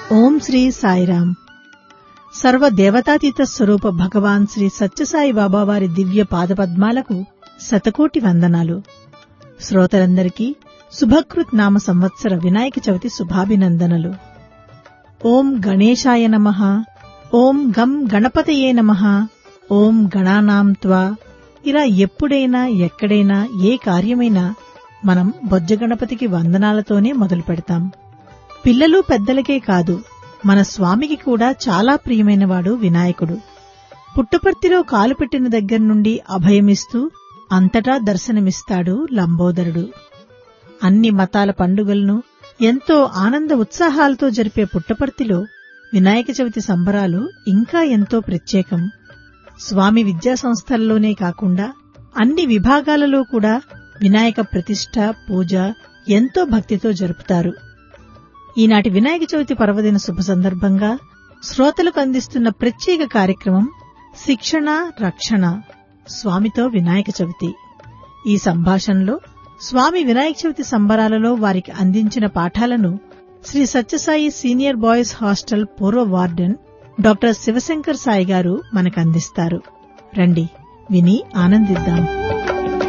ఓం శ్రీ సాయిరాం సర్వ దేవతాతీత స్వరూప భగవాన్ శ్రీ సత్యసాయి బాబా వారి దివ్య పాదపద్మాలకు శతకోటి వందనాలు శ్రోతలందరికీ శుభకృత్ నామ సంవత్సర వినాయక చవితి శుభాభినందనలు ఓం గణేశాయ నమ ఓం గం గణపతయే నమ ఓం గణానాం త్వా ఇలా ఎప్పుడైనా ఎక్కడైనా ఏ కార్యమైనా మనం బొజ్జ గణపతికి వందనాలతోనే మొదలు పెడతాం పిల్లలు పెద్దలకే కాదు మన స్వామికి కూడా చాలా ప్రియమైనవాడు వినాయకుడు పుట్టపర్తిలో కాలు పెట్టిన దగ్గర నుండి అభయమిస్తూ అంతటా దర్శనమిస్తాడు లంబోదరుడు అన్ని మతాల పండుగలను ఎంతో ఆనంద ఉత్సాహాలతో జరిపే పుట్టపర్తిలో వినాయక చవితి సంబరాలు ఇంకా ఎంతో ప్రత్యేకం స్వామి విద్యా సంస్థల్లోనే కాకుండా అన్ని విభాగాలలో కూడా వినాయక ప్రతిష్ట పూజ ఎంతో భక్తితో జరుపుతారు ఈనాటి వినాయక చవితి పర్వదిన శుభ సందర్భంగా శ్రోతలకు అందిస్తున్న ప్రత్యేక కార్యక్రమం శిక్షణ రక్షణ స్వామితో వినాయక చవితి ఈ సంభాషణలో స్వామి వినాయక చవితి సంబరాలలో వారికి అందించిన పాఠాలను Shri Sathya Sai senior boys hostel పూర్వ వార్డెన్ డాక్టర్ శివశంకర్ సాయి గారు మనకు అందిస్తారు రండి విని ఆనందిద్దాం